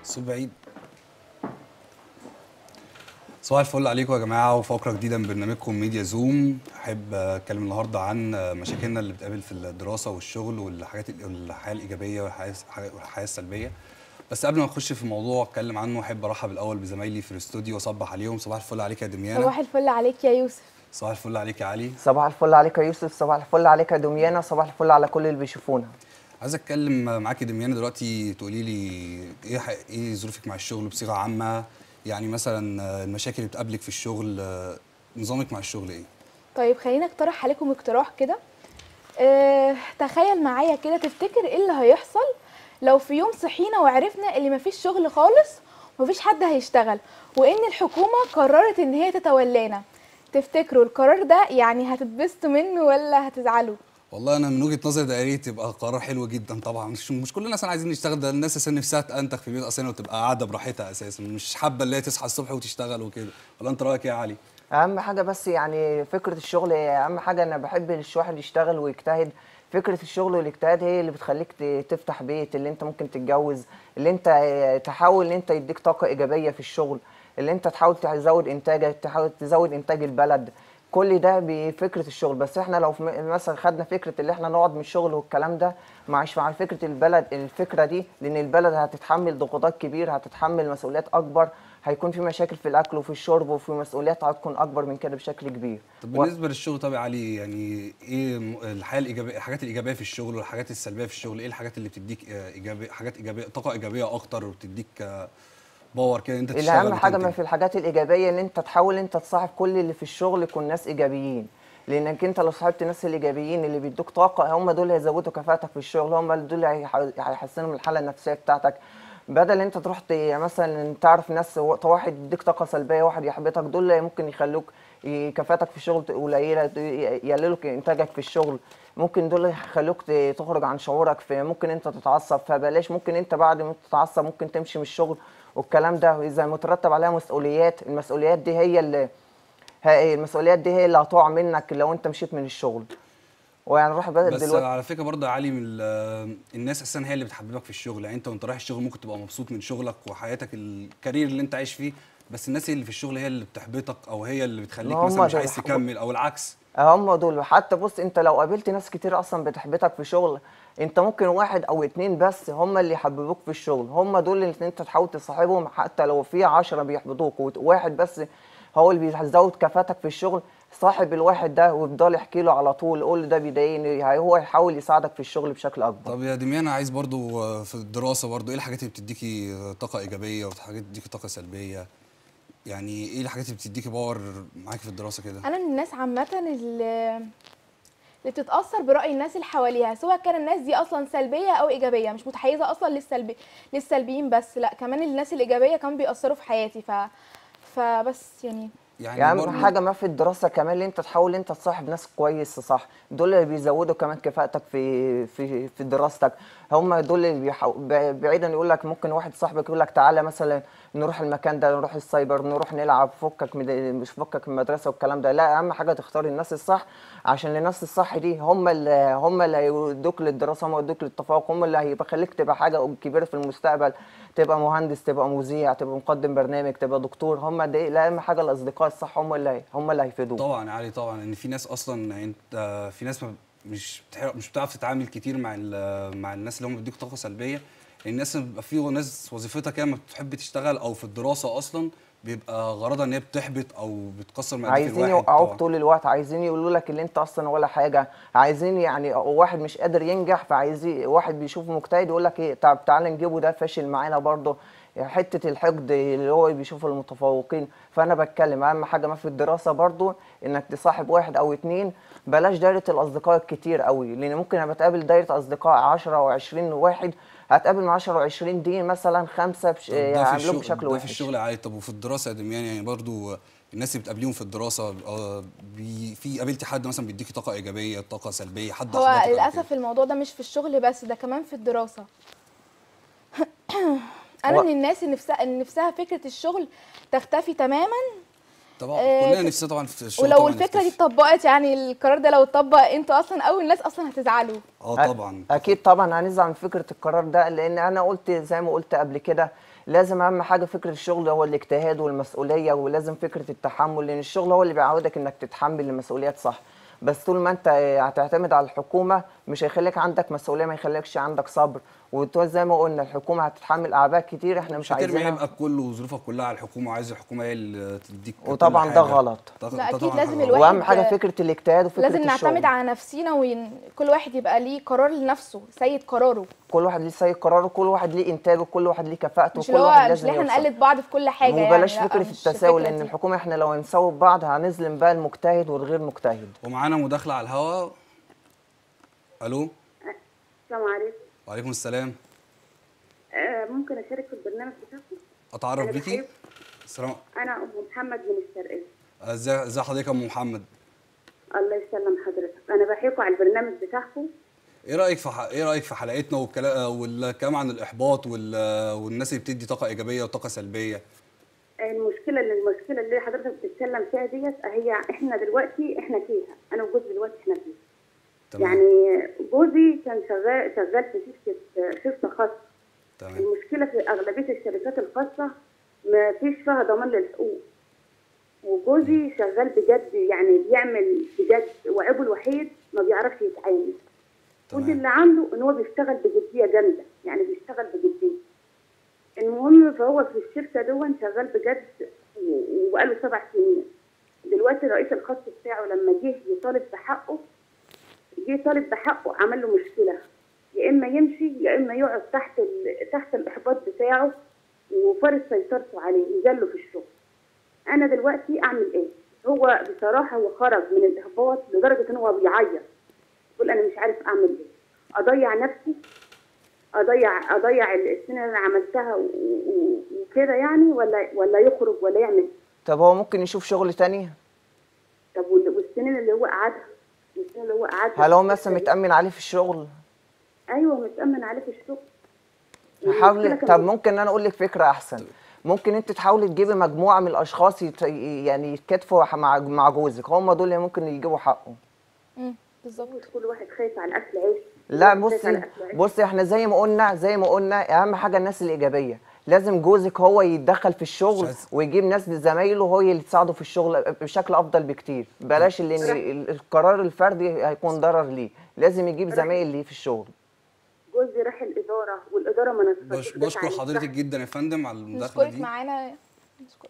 صوت بعيد صباح الفل عليكم يا جماعه وفقره جديده من برنامجكم ميديا زوم احب اتكلم النهارده عن مشاكلنا اللي بتقابل في الدراسه والشغل والحاجات الحياه الايجابيه والحياه والحياه السلبيه بس قبل ما نخش في الموضوع اتكلم عنه احب ارحب الاول بزمايلي في الاستوديو واصبح عليهم صباح الفل عليك يا دميانه صباح الفل عليك يا يوسف صباح الفل عليك يا علي صباح الفل عليك يا يوسف صباح الفل عليك يا دميانه صباح الفل على كل اللي بيشوفونا عايز اتكلم معاكي دميانه دلوقتي تقولي لي ايه ح- ايه ظروفك مع الشغل بصيغه عامه يعني مثلا المشاكل اللي بتقابلك في الشغل نظامك مع الشغل ايه طيب خليني اقترح عليكم اقتراح كده اه تخيل معايا كده تفتكر ايه اللي هيحصل لو في يوم صحينا وعرفنا ان مفيش شغل خالص ومفيش حد هيشتغل وان الحكومه قررت ان هي تتولانا تفتكروا القرار ده يعني هتتبسطوا منه ولا هتزعلوا والله انا من وجهه نظري ده يا ريت يبقى قرار حلو جدا طبعا مش مش كل الناس عايزين نشتغل ده الناس اساسا نفسها تنتخ في بيت اساسا وتبقى قاعده براحتها اساسا مش حابه اللي هي تصحى الصبح وتشتغل وكده ولا انت رايك ايه يا علي اهم حاجه بس يعني فكره الشغل اهم حاجه انا بحب الواحد يشتغل ويجتهد فكره الشغل والاجتهاد هي اللي بتخليك ت- تفتح بيت اللي انت ممكن تتجوز اللي انت تحاول ان انت يديك طاقه ايجابيه في الشغل اللي انت تحاول تزود انتاجك تحاول تزود انتاج البلد كل ده بفكره الشغل بس احنا لو في م- مثلا خدنا فكره اللي احنا نقعد من الشغل والكلام ده معيش مع فكره البلد الفكره دي لان البلد هتتحمل ضغوطات كبيره هتتحمل مسؤوليات اكبر هيكون في مشاكل في الاكل وفي الشرب وفي مسؤوليات هتكون اكبر من كده بشكل كبير طب و- بالنسبه للشغل طب يا علي يعني ايه م- الحياه الايجابيه الحاجات الايجابيه في الشغل والحاجات السلبيه في الشغل ايه الحاجات اللي بتديك آه، ايجابيه حاجات ايجابيه طاقه ايجابيه اكتر وبتديك آه، باور كده انت تشتغل الاهم حاجه ما وتنتج. في الحاجات الايجابيه ان انت تحاول انت تصاحب كل اللي في الشغل يكون ناس ايجابيين لانك انت لو صاحبت الناس الايجابيين اللي بيدوك طاقه هم دول هيزودوا كفاءتك في الشغل هم دول اللي هيح- هيحسنوا من الحاله النفسيه بتاعتك بدل انت تروح ت- مثلا تعرف ناس و- واحد يديك طاقه سلبيه واحد يحبطك دول اللي ممكن يخلوك ي- كفاءتك في الشغل قليله ت- يقللوا انتاجك في الشغل ممكن دول يخلوك ت- تخرج عن شعورك في ممكن انت تتعصب فبلاش ممكن انت بعد ما تتعصب ممكن تمشي من الشغل والكلام ده اذا مترتب عليها مسؤوليات المسؤوليات دي هي اللي هي المسؤوليات دي هي اللي هتقع منك لو انت مشيت من الشغل ويعني نروح بقى بس دلوقتي على فكره برضه يا علي من ال- الناس اساسا هي اللي بتحببك في الشغل يعني انت وانت رايح الشغل ممكن تبقى مبسوط من شغلك وحياتك الكارير اللي انت عايش فيه بس الناس اللي في الشغل هي اللي بتحبطك او هي اللي بتخليك ما هم مثلا مش دول عايز حقوق. تكمل او العكس هم دول حتى بص انت لو قابلت ناس كتير اصلا بتحبطك في شغل انت ممكن واحد او اتنين بس هم اللي يحببوك في الشغل هم دول اللي انت تحاول تصاحبهم حتى لو في عشرة بيحبطوك وواحد بس هو اللي بيزود كفاءتك في الشغل صاحب الواحد ده وافضل احكي له على طول قول له ده بيضايقني هي- هو يحاول يساعدك في الشغل بشكل اكبر طب يا دميان عايز برضو آه، في الدراسه برضو ايه الحاجات اللي بتديكي آه، طاقه ايجابيه وحاجات بتديكي طاقه سلبيه يعني ايه الحاجات اللي بتديكي باور معاكي في الدراسه كده انا من الناس عامه اللي اللي بتتاثر براي الناس اللي حواليها سواء كان الناس دي اصلا سلبيه او ايجابيه مش متحيزه اصلا للسلبي للسلبيين بس لا كمان الناس الايجابيه كمان بيأثروا في حياتي ف فبس يعني يعني يعني برضو اهم حاجه ما في الدراسه كمان اللي انت تحاول انت تصاحب ناس كويس صح دول اللي بيزودوا كمان كفاءتك في في في دراستك هم دول اللي بيحاو... ب- بعيدا يقول لك ممكن واحد صاحبك يقول لك تعالى مثلا نروح المكان ده نروح السايبر نروح نلعب فكك من مش فكك من المدرسه والكلام ده لا اهم حاجه تختار الناس الصح عشان الناس الصح دي هم اللي هم اللي هيودوك للدراسه هم اللي هيودوك للتفوق هم اللي هيبقى خليك تبقى حاجه كبيره في المستقبل تبقى مهندس تبقى مذيع تبقى مقدم برنامج تبقى دكتور هم دي لا اهم حاجه الاصدقاء الصح هم اللي هم اللي هيفيدوك طبعا يا علي طبعا ان في ناس اصلا انت في ناس ما مش بتح- مش بتعرف تتعامل كتير مع ال- مع الناس اللي هم بيديك طاقه سلبيه الناس اللي بيبقى في ناس وظيفتها كده ما بتحب تشتغل او في الدراسه اصلا بيبقى غرضها ان هي بتحبط او بتكسر مقاديف عايزين الواحد يوقعوك طبعاً. طول الوقت عايزين يقولوا لك اللي انت اصلا ولا حاجه عايزين يعني واحد مش قادر ينجح فعايزين واحد بيشوفه مجتهد يقول لك ايه طب تعالى نجيبه ده فاشل معانا برضه حته الحقد اللي هو بيشوف المتفوقين فانا بتكلم اهم حاجه ما في الدراسه برضه انك تصاحب واحد او اتنين بلاش دايره الاصدقاء الكتير قوي لان ممكن انا بتقابل دايره اصدقاء 10 و20 واحد هتقابل من 10 و20 دي مثلا خمسه بش... طب ده في يعاملوك الشغل بشكل ده في وحش الشغل عادي طب وفي الدراسه يا دميان يعني برضو الناس اللي بتقابليهم في الدراسه آه، بي في قابلتي حد مثلا بيديكي طاقه ايجابيه طاقه سلبيه حد هو أحبطك أو للاسف كده؟ الموضوع ده مش في الشغل بس ده كمان في الدراسه انا هو- من الناس اللي نفسها اللي نفسها فكره الشغل تختفي تماما طبعا آه، كلنا نفسنا طبعا في الشغل ولو طبعاً الفكره دي نختفي. اتطبقت يعني القرار ده لو اتطبق انتوا اصلا اول ناس اصلا هتزعلوا اه طبعا اكيد طبعا هنزعل من فكره القرار ده لان انا قلت زي ما قلت قبل كده لازم اهم حاجه فكره الشغل هو الاجتهاد والمسؤوليه ولازم فكره التحمل لان الشغل هو اللي بيعودك انك تتحمل المسؤوليات صح بس طول ما انت هتعتمد على الحكومه مش هيخليك عندك مسؤوليه ما يخليكش عندك صبر وزي ما قلنا الحكومه هتتحمل اعباء كتير احنا مش مش هترمي عايزينها عبئك كله وظروفك كلها على الحكومه عايز الحكومه هي اللي تديك كل وطبعا ده حاجة. غلط. ده- لا، ده أكيد طبعاً لازم حاجة غلط. الواحد- واهم حاجه فكره الاجتهاد وفكره لازم الشغل نعتمد على نفسينا وكل واحد يبقى ليه قرار لنفسه سيد قراره كل واحد ليه سيد قراره كل واحد ليه انتاجه كل واحد ليه كفاءته مش وكل اللي واحد هو مش لازم اللي احنا يوصل. نقلد بعض في كل حاجه وبلاش يعني لا، فكره مش التساوي الفكرة لان دي. الحكومه احنا لو هنساوي بعض هنظلم بقى المجتهد والغير مجتهد ومعانا مداخله على الهوا الو السلام عليكم وعليكم السلام آه ممكن اشارك في البرنامج بتاعكم اتعرف أنا بيكي بحب- السلام انا ام محمد من الشرقيه ازاي ازاي حضرتك يا ام محمد الله يسلم حضرتك انا بحييكم على البرنامج بتاعكم ايه رايك في ح... ايه رايك في حلقتنا والكلام والكلام عن الاحباط وال... والناس اللي بتدي طاقه ايجابيه وطاقه سلبيه المشكله اللي المشكله اللي حضرتك بتتكلم فيها ديت هي احنا دلوقتي احنا فيها انا وجوزي دلوقتي احنا فيها تمام يعني جوزي كان شغال شغال في شركه شركه خاصه تمام المشكله في اغلبيه الشركات الخاصه ما فيش فيها ضمان للحقوق وجوزي شغال بجد يعني بيعمل بجد وعيبه الوحيد ما بيعرفش يتعامل كل تمام اللي عنده ان هو بيشتغل بجديه جامده يعني بيشتغل بجديه المهم فهو في الشركه دون شغال بجد و- وبقاله سبع سنين دلوقتي الرئيس الخاص بتاعه لما جه يطالب بحقه جه طالب بحقه عمل له مشكله يا اما يمشي يا اما يقعد تحت ال... تحت الاحباط بتاعه وفرض سيطرته عليه يجله في الشغل انا دلوقتي اعمل ايه هو بصراحه هو خرج من الاحباط لدرجه ان هو بيعيط يقول انا مش عارف اعمل ايه اضيع نفسي اضيع اضيع السنين اللي انا عملتها و- و- وكده يعني ولا ولا يخرج ولا يعمل طب هو ممكن يشوف شغل تاني طب وال- والسنين اللي هو قعدها والسنين اللي هو قعدها هل هو مثلا متامن عليه في الشغل ايوه متامن عليه في الشغل حاول والمشكلة طب كمان- ممكن انا اقول لك فكره احسن ممكن انت تحاولي تجيبي مجموعه من الاشخاص يت... يعني يتكاتفوا مع مع جوزك هم دول اللي ممكن يجيبوا حقه مم، بالظبط كل واحد خايف على اكل عيش لا كل واحد خايف على بصي أكل عيش. بصي احنا زي ما قلنا زي ما قلنا اهم حاجه الناس الايجابيه لازم جوزك هو يتدخل في الشغل عايز- ويجيب ناس زمايله هو اللي تساعده في الشغل بشكل افضل بكتير بلاش اللي إن ال- القرار الفردي هيكون ضرر ليه لازم يجيب زمايل ليه في الشغل جوزي راح الاداره والاداره ما بش... نصفتش بشكر حضرتك جدا يا فندم على المداخله نشكرك دي معانا نشكرك.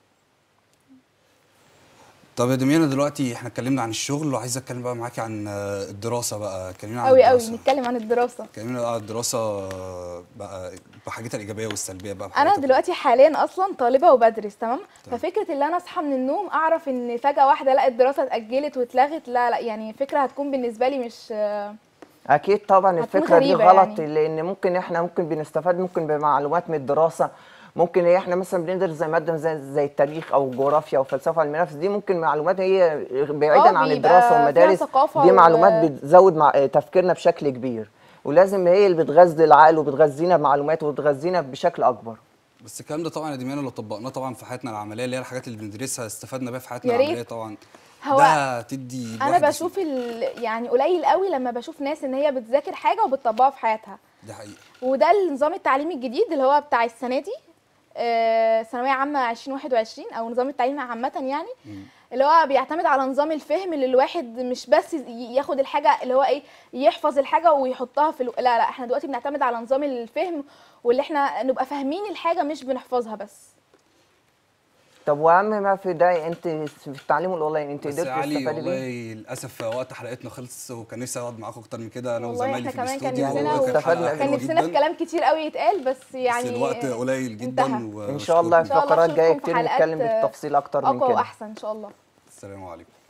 طب يا دميانة دلوقتي احنا اتكلمنا عن الشغل وعايز اتكلم بقى معاكي عن آه، الدراسه بقى كلمينا عن قوي قوي الدراسه نتكلم عن الدراسه كلمينا بقى عن الدراسه آه، بقى بحاجتها الايجابيه والسلبيه بقى انا بحاجاتها. دلوقتي حاليا اصلا طالبه وبدرس تمام ففكره ان انا اصحى من النوم اعرف ان فجاه واحده لا الدراسه اتاجلت واتلغت لا لا يعني فكره هتكون بالنسبه لي مش اكيد طبعا هتكون الفكره دي غريبة غلط يعني. لان ممكن احنا ممكن بنستفاد ممكن بمعلومات من الدراسه ممكن إيه احنا مثلا بندرس زي ماده زي, زي التاريخ او الجغرافيا او فلسفه علم النفس دي ممكن معلومات هي بعيدا عن بيبقى الدراسه فيها والمدارس ثقافة دي و- معلومات بتزود مع تفكيرنا بشكل كبير ولازم هي اللي بتغذي العقل وبتغذينا بمعلومات وبتغذينا بشكل اكبر بس الكلام ده طبعا يا دميانة لو طبقناه طبعا في حياتنا العمليه اللي هي الحاجات اللي بندرسها استفدنا بيها في حياتنا يا ريت. العمليه طبعا هو ده تدي انا الواحد بشوف ال... يعني قليل قوي لما بشوف ناس ان هي بتذاكر حاجه وبتطبقها في حياتها دي حقيقه وده النظام التعليمي الجديد اللي هو بتاع السنه دي آه، ثانويه عامه 2021 او نظام التعليم عامه يعني اللي هو بيعتمد على نظام الفهم اللي الواحد مش بس ي- ياخد الحاجه اللي هو ايه يحفظ الحاجه ويحطها في الو... لا لا احنا دلوقتي بنعتمد على نظام الفهم واللي احنا نبقى فاهمين الحاجه مش بنحفظها بس طب واهم ما في ده انت في التعليم الاونلاين انت بس يا قدرتي علي تستفادي بيه والله للاسف وقت حلقتنا خلص وكان نفسي اقعد معاكم اكتر من كده انا والله وزمايلي احنا في كمان كان الاستوديو نفسنا والله كانت واستفدنا حلقه كان حلوه نفسنا في جدا كلام كتير قوي يتقال بس يعني بس الوقت قليل جدا انتهى. ان شاء الله إن شاء الله الفقرات جايه أشوفكم في كتير نتكلم حلقات بالتفصيل اكتر من اقوى كده واحسن ان شاء الله السلام عليكم